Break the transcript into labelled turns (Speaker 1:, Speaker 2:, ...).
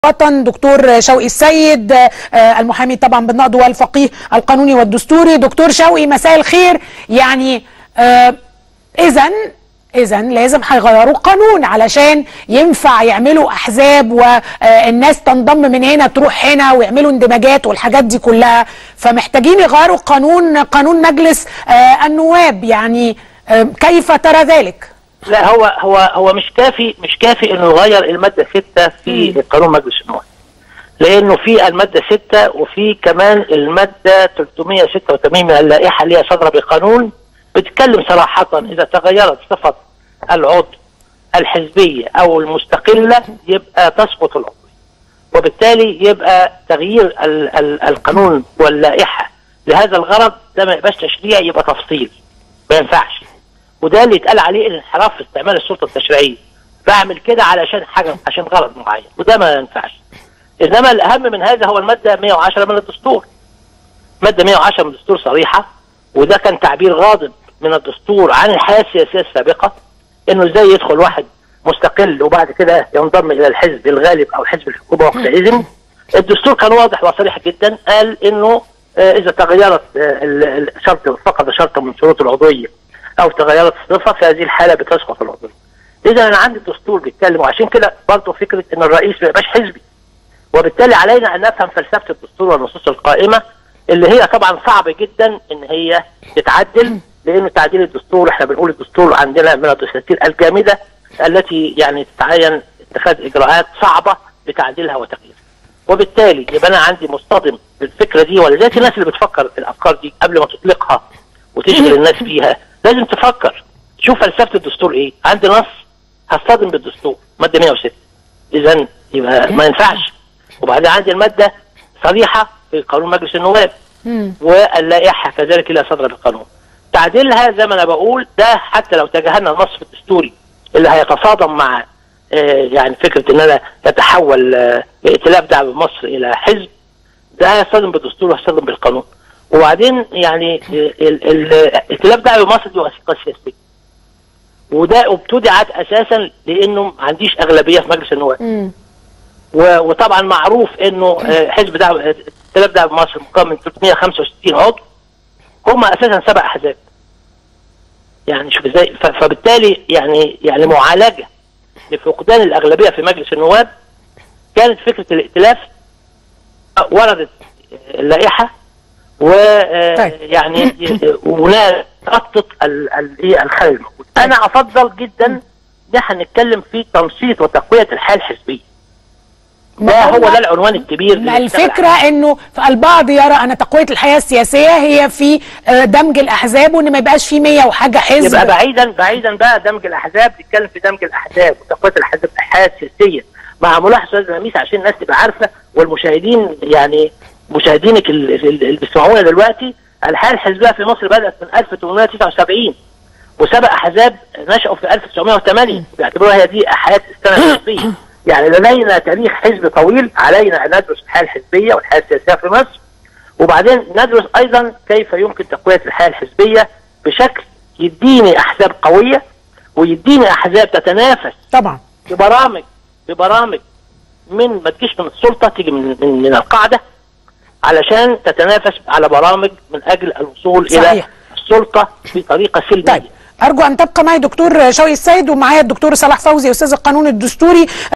Speaker 1: الوطن دكتور شوقي السيد المحامي طبعا بالنقد والفقيه القانوني والدستوري دكتور شوقي مساء الخير يعني اذا اذا لازم هيغيروا القانون علشان ينفع يعملوا احزاب والناس تنضم من هنا تروح هنا ويعملوا اندماجات والحاجات دي كلها فمحتاجين يغيروا قانون قانون مجلس النواب يعني كيف ترى ذلك؟
Speaker 2: لا هو هو هو مش كافي مش كافي انه يغير الماده 6 في مم. قانون مجلس النواب لانه في الماده 6 وفي كمان الماده 386 من اللائحه اللي هي صادره بقانون بتتكلم صراحه اذا تغيرت صفه العضو الحزبيه او المستقله يبقى تسقط العضويه وبالتالي يبقى تغيير ال ال القانون واللائحه لهذا الغرض ده ما يبقاش تشريع يبقى تفصيل ما ينفعش وده اللي اتقال عليه الانحراف في استعمال السلطه التشريعيه بعمل كده علشان حاجه عشان غرض معين وده ما ينفعش انما الاهم من هذا هو الماده 110 من الدستور ماده 110 من الدستور صريحه وده كان تعبير غاضب من الدستور عن الحياه السياسيه السابقه انه ازاي يدخل واحد مستقل وبعد كده ينضم الى الحزب الغالب او حزب الحكومه وقتئذ الدستور كان واضح وصريح جدا قال انه اذا تغيرت شرط فقد شرطا من شروط العضويه او تغيرت الصفه في هذه الحاله بتسقط العضويه. اذا انا عندي الدستور بيتكلم وعشان كده برضه فكره ان الرئيس ما يبقاش حزبي. وبالتالي علينا ان نفهم فلسفه الدستور والنصوص القائمه اللي هي طبعا صعب جدا ان هي تتعدل لانه تعديل الدستور احنا بنقول الدستور عندنا من الدساتير الجامده التي يعني تتعين اتخاذ اجراءات صعبه لتعديلها وتغييرها. وبالتالي يبقى انا عندي مصطدم بالفكره دي ولذلك الناس اللي بتفكر في الافكار دي قبل ما تطلقها وتشغل الناس فيها لازم تفكر شوف فلسفه الدستور ايه عندي نص هصطدم بالدستور ماده 106 اذا يبقى ما ينفعش وبعدين عندي الماده صريحه في قانون مجلس النواب واللائحه كذلك لها صدر بالقانون تعديلها زي ما انا بقول ده حتى لو تجاهلنا النص الدستوري اللي هيتصادم مع آه يعني فكره ان انا يتحول آه ائتلاف دعم مصر الى حزب ده هيصطدم بالدستور وهيصطدم بالقانون وبعدين يعني الائتلاف دعوي مصر دي وثيقه سياسيه وده ابتدعت اساسا لانه ما عنديش اغلبيه في مجلس النواب وطبعا معروف انه حزب دعوه ائتلاف دعوي مصر مكون من 365 عضو هم اساسا سبع احزاب يعني شوف ازاي فبالتالي يعني يعني معالجه لفقدان الاغلبيه في مجلس النواب كانت فكره الائتلاف وردت اللائحه ويعني هنا تخطط الخلل الموجود انا افضل جدا ان احنا نتكلم في تنشيط وتقويه الحياه الحزبيه ده هو ده العنوان الكبير
Speaker 1: الفكره انه البعض يرى ان تقويه الحياه السياسيه هي في دمج الاحزاب وان ما يبقاش في 100 وحاجه حزب
Speaker 2: يبقى بعيدا بعيدا بقى دمج الاحزاب نتكلم في دمج الاحزاب وتقويه الحزب الحياه السياسيه مع ملاحظه لميس عشان الناس تبقى عارفه والمشاهدين يعني مشاهدينك اللي بيسمعونا دلوقتي الحياه الحزبيه في مصر بدات من 1879 وسبق احزاب نشأوا في 1908 بيعتبروها هي دي حياه السنه الحزبيه يعني لدينا تاريخ حزب طويل علينا ان ندرس الحياه الحزبيه والحياه السياسيه في مصر وبعدين ندرس ايضا كيف يمكن تقويه الحياه الحزبيه بشكل يديني احزاب قويه ويديني احزاب تتنافس
Speaker 1: طبعا
Speaker 2: ببرامج ببرامج من ما تجيش من السلطه تيجي من من, من القاعده علشان تتنافس على برامج من اجل الوصول صحيح. الى السلطه بطريقه سلميه
Speaker 1: طيب ارجو ان تبقى معي دكتور شوقي السيد ومعايا الدكتور صلاح فوزي استاذ القانون الدستوري